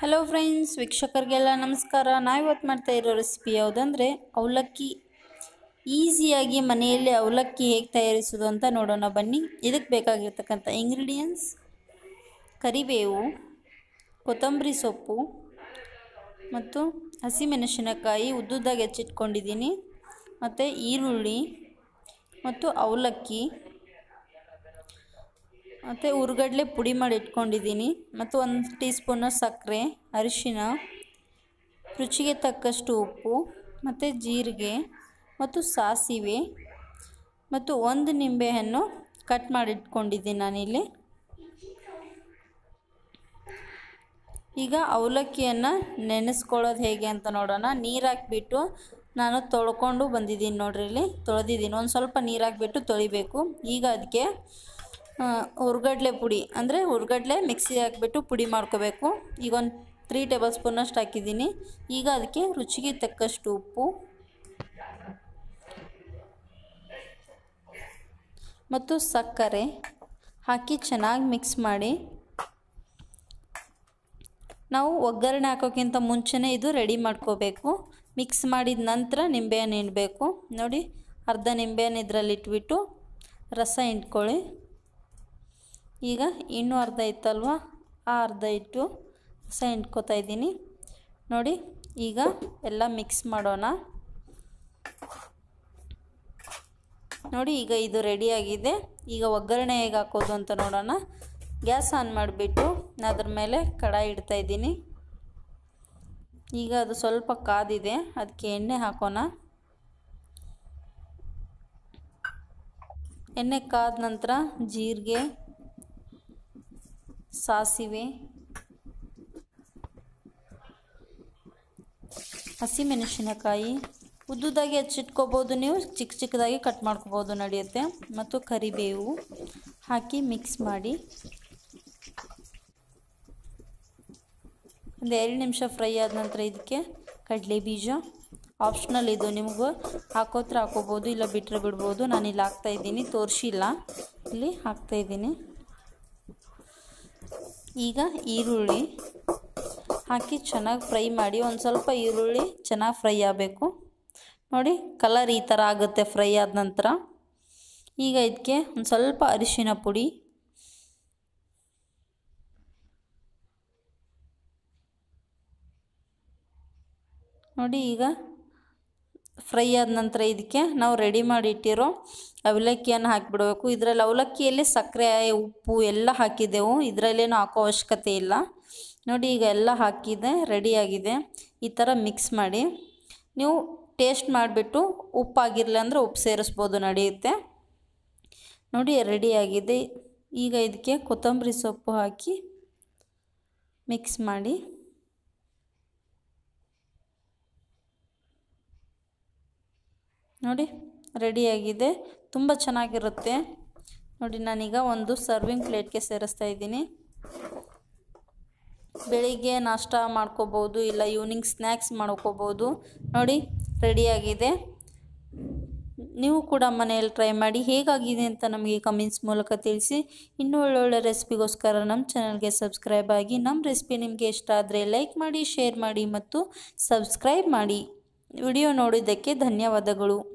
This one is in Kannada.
ಹಲೋ ಫ್ರೆಂಡ್ಸ್ ವೀಕ್ಷಕರಿಗೆಲ್ಲ ನಮಸ್ಕಾರ ನಾವಿವತ್ತು ಮಾಡ್ತಾ ಇರೋ ರೆಸಿಪಿ ಯಾವುದಂದರೆ ಅವಲಕ್ಕಿ ಈಸಿಯಾಗಿ ಮನೆಯಲ್ಲಿ ಅವಲಕ್ಕಿ ಹೇಗೆ ತಯಾರಿಸೋದು ಅಂತ ನೋಡೋಣ ಬನ್ನಿ ಇದಕ್ಕೆ ಬೇಕಾಗಿರ್ತಕ್ಕಂಥ ಇಂಗ್ರೀಡಿಯೆಂಟ್ಸ್ ಕರಿಬೇವು ಕೊತ್ತಂಬರಿ ಸೊಪ್ಪು ಮತ್ತು ಹಸಿಮೆಣಸಿನಕಾಯಿ ಉದ್ದುದ್ದಾಗಿ ಹೆಚ್ಚಿಟ್ಕೊಂಡಿದ್ದೀನಿ ಮತ್ತು ಈರುಳ್ಳಿ ಮತ್ತು ಅವಲಕ್ಕಿ ಮತ್ತು ಹುರ್ಗಡ್ಲೆ ಪುಡಿ ಮಾಡಿ ಇಟ್ಕೊಂಡಿದ್ದೀನಿ ಮತ್ತು ಒಂದು ಟೀ ಸ್ಪೂನ ಸಕ್ಕರೆ ಅರಿಶಿನ ರುಚಿಗೆ ತಕ್ಕಷ್ಟು ಉಪ್ಪು ಮತ್ತು ಜೀರಿಗೆ ಮತ್ತು ಸಾಸಿವೆ ಮತ್ತು ಒಂದು ನಿಂಬೆಹಣ್ಣು ಕಟ್ ಮಾಡಿ ಇಟ್ಕೊಂಡಿದ್ದೀನಿ ನಾನಿಲ್ಲಿ ಈಗ ಅವಲಕ್ಕಿಯನ್ನು ನೆನೆಸ್ಕೊಳ್ಳೋದು ಹೇಗೆ ಅಂತ ನೋಡೋಣ ನೀರು ಹಾಕ್ಬಿಟ್ಟು ನಾನು ತೊಳ್ಕೊಂಡು ಬಂದಿದ್ದೀನಿ ನೋಡ್ರಿ ಇಲ್ಲಿ ತೊಳೆದಿದ್ದೀನಿ ಒಂದು ಸ್ವಲ್ಪ ನೀರು ಹಾಕ್ಬಿಟ್ಟು ತೊಳಿಬೇಕು ಈಗ ಅದಕ್ಕೆ ಹುರ್ಗಡ್ಲೆ ಪುಡಿ ಅಂದರೆ ಹುರ್ಗಡ್ಲೆ ಮಿಕ್ಸಿ ಹಾಕ್ಬಿಟ್ಟು ಪುಡಿ ಮಾಡ್ಕೋಬೇಕು ಈಗ ಒಂದು ತ್ರೀ ಟೇಬಲ್ ಸ್ಪೂನಷ್ಟು ಹಾಕಿದ್ದೀನಿ ಈಗ ಅದಕ್ಕೆ ರುಚಿಗೆ ತಕ್ಕಷ್ಟು ಉಪ್ಪು ಮತ್ತು ಸಕ್ಕರೆ ಹಾಕಿ ಚೆನ್ನಾಗಿ ಮಿಕ್ಸ್ ಮಾಡಿ ನಾವು ಒಗ್ಗರಣೆ ಹಾಕೋಕ್ಕಿಂತ ಮುಂಚೆನೇ ಇದು ರೆಡಿ ಮಾಡ್ಕೋಬೇಕು ಮಿಕ್ಸ್ ಮಾಡಿದ ನಂತರ ನಿಂಬೆಹಣ್ಣು ಹಿಂಡಬೇಕು ನೋಡಿ ಅರ್ಧ ನಿಂಬೆಹಣ್ಣು ಇದರಲ್ಲಿ ಇಟ್ಬಿಟ್ಟು ರಸ ಹಿಂಡ್ಕೊಳ್ಳಿ ಈಗ ಇನ್ನೂ ಅರ್ಧ ಇತ್ತಲ್ವ ಆ ಅರ್ಧ ಇಟ್ಟು ರಸ ಹಿಂಡ್ಕೊತಾ ಇದ್ದೀನಿ ನೋಡಿ ಈಗ ಎಲ್ಲ ಮಿಕ್ಸ್ ಮಾಡೋಣ ನೋಡಿ ಈಗ ಇದು ರೆಡಿಯಾಗಿದೆ ಈಗ ಒಗ್ಗರಣೆ ಹೇಗೆ ಹಾಕೋದು ಅಂತ ನೋಡೋಣ ಗ್ಯಾಸ್ ಆನ್ ಮಾಡಿಬಿಟ್ಟು ಅದ್ರ ಮೇಲೆ ಕಡಾಯಿ ಇಡ್ತಾ ಇದ್ದೀನಿ ಈಗ ಅದು ಸ್ವಲ್ಪ ಕಾದಿದೆ ಅದಕ್ಕೆ ಎಣ್ಣೆ ಹಾಕೋಣ ಎಣ್ಣೆ ಕಾದ ನಂತರ ಜೀರಿಗೆ ಸಾಸಿವೆ ಹಸಿಮೆಣಸಿನಕಾಯಿ ಉದ್ದುದಾಗಿ ಹೆಚ್ಚಿಟ್ಕೋಬೋದು ನೀವು ಚಿಕ್ಕ ಚಿಕ್ಕದಾಗಿ ಕಟ್ ಮಾಡ್ಕೋಬೋದು ನಡೆಯುತ್ತೆ ಮತ್ತು ಕರಿಬೇವು ಹಾಕಿ ಮಿಕ್ಸ್ ಮಾಡಿ ಒಂದು ಎರಡು ನಿಮಿಷ ಫ್ರೈ ಆದ ನಂತರ ಇದಕ್ಕೆ ಕಡಲೆ ಬೀಜ ಆಪ್ಷನಲ್ ಇದು ನಿಮಗೂ ಹಾಕೋತ್ರ ಹಾಕೋಬೋದು ಇಲ್ಲ ಬಿಟ್ಟರೆ ಬಿಡ್ಬೋದು ನಾನು ಇಲ್ಲಿ ಹಾಕ್ತಾಯಿದ್ದೀನಿ ತೋರಿಸಿಲ್ಲ ಇಲ್ಲಿ ಹಾಕ್ತಾಯಿದ್ದೀನಿ ಈಗ ಈರುಳ್ಳಿ ಹಾಕಿ ಚೆನ್ನಾಗಿ ಫ್ರೈ ಮಾಡಿ ಒಂದು ಸ್ವಲ್ಪ ಈರುಳ್ಳಿ ಚೆನ್ನಾಗಿ ಫ್ರೈ ಆಗಬೇಕು ನೋಡಿ ಕಲರ್ ಈ ಥರ ಆಗುತ್ತೆ ಫ್ರೈ ಆದ ನಂತರ ಈಗ ಇದಕ್ಕೆ ಒಂದು ಸ್ವಲ್ಪ ಅರಿಶಿನ ಪುಡಿ ನೋಡಿ ಈಗ ಫ್ರೈ ಆದ ನಂತರ ಇದಕ್ಕೆ ನಾವು ರೆಡಿ ಮಾಡಿ ಇಟ್ಟಿರೋ ಅವಲಕ್ಕಿಯನ್ನು ಹಾಕಿಬಿಡಬೇಕು ಇದರಲ್ಲಿ ಅವಲಕ್ಕಿಯಲ್ಲಿ ಸಕ್ಕರೆ ಉಪ್ಪು ಎಲ್ಲ ಹಾಕಿದ್ದೆವು ಇದರಲ್ಲೇನು ಹಾಕೋ ಅವಶ್ಯಕತೆ ಇಲ್ಲ ನೋಡಿ ಈಗ ಎಲ್ಲ ಹಾಕಿದೆ ರೆಡಿಯಾಗಿದೆ ಈ ಥರ ಮಿಕ್ಸ್ ಮಾಡಿ ನೀವು ಟೇಸ್ಟ್ ಮಾಡಿಬಿಟ್ಟು ಉಪ್ಪಾಗಿರಲಿ ಅಂದರೆ ಉಪ್ಪು ಸೇರಿಸ್ಬೋದು ನಡೆಯುತ್ತೆ ನೋಡಿ ರೆಡಿಯಾಗಿದೆ ಈಗ ಇದಕ್ಕೆ ಕೊತ್ತಂಬರಿ ಸೊಪ್ಪು ಹಾಕಿ ಮಿಕ್ಸ್ ಮಾಡಿ ನೋಡಿ ರೆಡಿಯಾಗಿದೆ ತುಂಬ ಚೆನ್ನಾಗಿರುತ್ತೆ ನೋಡಿ ನಾನೀಗ ಒಂದು ಸರ್ವಿಂಗ್ ಪ್ಲೇಟ್ಗೆ ಸೇರಿಸ್ತಾ ಇದ್ದೀನಿ ಬೆಳಿಗ್ಗೆ ನಾಷ್ಟ ಮಾಡ್ಕೋಬೋದು ಇಲ್ಲ ಈವ್ನಿಂಗ್ ಸ್ನ್ಯಾಕ್ಸ್ ಮಾಡ್ಕೋಬೋದು ನೋಡಿ ರೆಡಿಯಾಗಿದೆ ನೀವು ಕೂಡ ಮನೆಯಲ್ಲಿ ಟ್ರೈ ಮಾಡಿ ಹೇಗಾಗಿದೆ ಅಂತ ನಮಗೆ ಕಮೆಂಟ್ಸ್ ಮೂಲಕ ತಿಳಿಸಿ ಇನ್ನೂ ಒಳ್ಳೊಳ್ಳೆ ರೆಸಿಪಿಗೋಸ್ಕರ ನಮ್ಮ ಚಾನಲ್ಗೆ ಸಬ್ಸ್ಕ್ರೈಬ್ ಆಗಿ ನಮ್ಮ ರೆಸಿಪಿ ನಿಮಗೆ ಇಷ್ಟ ಆದರೆ ಲೈಕ್ ಮಾಡಿ ಶೇರ್ ಮಾಡಿ ಮತ್ತು ಸಬ್ಸ್ಕ್ರೈಬ್ ಮಾಡಿ ವಿಡಿಯೋ ನೋಡಿದ್ದಕ್ಕೆ ಧನ್ಯವಾದಗಳು